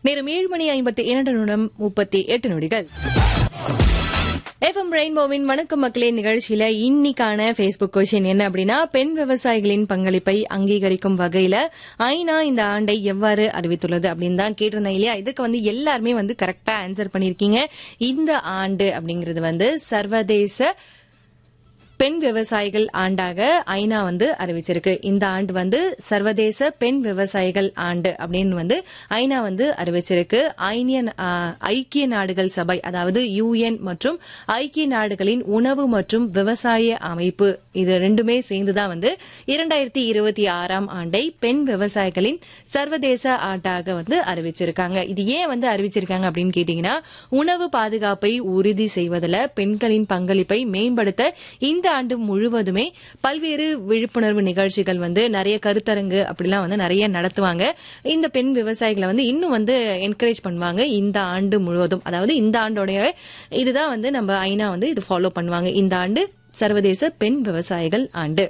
நேரம் ஏழு மணி ஐம்பத்தி இரண்டு நிமிடம் முப்பத்தி எட்டு நொடிகள் எஃப்எம் ரெயின்போவின் வணக்கம் மக்களே நிகழ்ச்சியில இன்னைக்கான ஃபேஸ்புக் கொஸ்டின் என்ன அப்படின்னா பெண் விவசாயிகளின் பங்களிப்பை அங்கீகரிக்கும் வகையில ஐநா இந்த ஆண்டை எவ்வாறு அறிவித்துள்ளது அப்படின்னு தான் கேட்டிருந்தேன் இல்லையா இதுக்கு வந்து எல்லாருமே வந்து கரெக்டா ஆன்சர் பண்ணிருக்கீங்க இந்த ஆண்டு அப்படிங்கிறது வந்து சர்வதேச பெண் விவசாயிகள் ஆண்டாக ஐநா வந்து அறிவிச்சிருக்கு இந்த ஆண்டு வந்து சர்வதேச பெண் விவசாயிகள் ஆண்டு அப்படின்னு வந்து ஐநா வந்து அறிவிச்சிருக்கு ஐனியன் ஆ, ஐக்கிய நாடுகள் சபை அதாவது யுஎன் மற்றும் ஐக்கிய நாடுகளின் உணவு மற்றும் விவசாய அமைப்பு இது ரெண்டுமே சேர்ந்துதான் வந்து இரண்டாயிரத்தி இருபத்தி ஆறாம் ஆண்டை பெண் விவசாயிகளின் சர்வதேச ஆண்டாக வந்து அறிவிச்சிருக்காங்க இது ஏன் வந்து அறிவிச்சிருக்காங்க அப்படின்னு கேட்டீங்கன்னா உணவு பாதுகாப்பை உறுதி செய்வதில் பெண்களின் பங்களிப்பை மேம்படுத்த இந்த ஆண்டு முழுவதுமே பல்வேறு விழிப்புணர்வு நிகழ்ச்சிகள் வந்து நிறைய கருத்தரங்கு அப்படிலாம் வந்து நிறைய நடத்துவாங்க இந்த பெண் விவசாயிகளை வந்து இன்னும் வந்து என்கரேஜ் பண்ணுவாங்க இந்த ஆண்டு முழுவதும் அதாவது இந்த ஆண்டோடைய இதுதான் வந்து நம்ம ஐநா வந்து இது ஃபாலோ பண்ணுவாங்க இந்த ஆண்டு சர்வதேச பெண் விவசாயிகள் ஆண்டு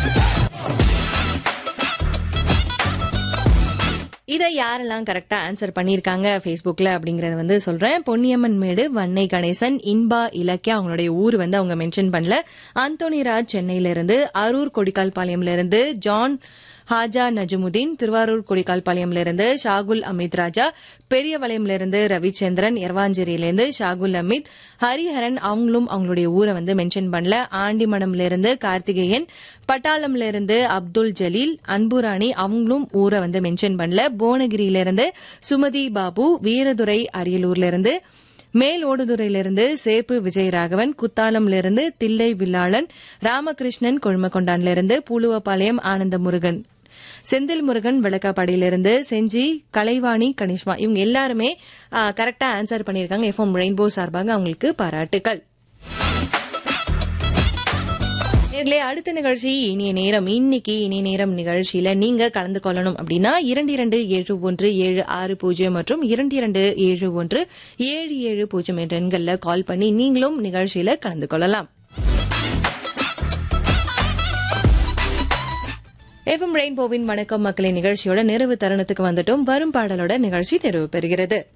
இதை யாரெல்லாம் கரெக்டா ஆன்சர் பண்ணியிருக்காங்க ஃபேஸ்புக்ல அப்படிங்கறத வந்து சொல்றேன் பொன்னியம்மன் மேடு வன்னை கணேசன் இன்பா இலக்கியா அவங்களுடைய ஊர் வந்து அவங்க மென்ஷன் பண்ணல அந்தோனி ராஜ் சென்னையில இருந்து அரூர் கொடிக்கால்பாளையம்ல இருந்து ஜான் ஹாஜா நஜமுதீன் திருவாரூர் கொடிக்கால்பாளையம்ல இருந்து ஷாகுல் அமித் ராஜா பெரியவளையம்ல இருந்து ரவிச்சந்திரன் எர்வாஞ்சேரியில இருந்து ஷாகுல் அமித் ஹரிஹரன் அவங்களும் அவங்களுடைய ஊரை வந்து மென்ஷன் பண்ணல ஆண்டிமடம்ல இருந்து கார்த்திகேயன் பட்டாளம்ல இருந்து அப்துல் ஜலீல் அன்புராணி அவங்களும் ஊரை வந்து மென்ஷன் பண்ணல புவனகிரியில இருந்து சுமதி பாபு வீரதுரை அரியலூர்ல இருந்து மேல் ஓடுதுறையிலிருந்து சேப்பு விஜயராகவன் குத்தாலம்ல இருந்து தில்லை வில்லாளன் ராமகிருஷ்ணன் கொழுமக்கொண்டான்ல இருந்து பூலுவப்பாளையம் ஆனந்த முருகன் செந்தில் முருகன் விளக்காப்பாடியிலிருந்து செஞ்சி கலைவாணி கனிஷ்மா இவங்க எல்லாருமே கரெக்டா ஆன்சர் பண்ணியிருக்காங்க எஃப்எம் ரெயின்போ சார்பாக அவங்களுக்கு பாராட்டுக்கள் நேர்களே அடுத்த நிகழ்ச்சி இனிய நேரம் இன்னைக்கு இனிய நேரம் நிகழ்ச்சியில நீங்க கலந்து கொள்ளணும் அப்படின்னா இரண்டு இரண்டு ஏழு ஒன்று ஏழு ஆறு பூஜ்ஜியம் மற்றும் இரண்டு இரண்டு ஏழு ஒன்று ஏழு ஏழு பூஜ்ஜியம் என்ற எண்கள்ல கால் பண்ணி நீங்களும் நிகழ்ச்சியில கலந்து கொள்ளலாம் எஃப்எம் ரெயின்போவின் வணக்கம் மக்களின் நிகழ்ச்சியோட நிறைவு தருணத்துக்கு வந்துட்டோம் வரும் பாடலோட நிகழ்ச்சி நிறைவு பெறுகிறது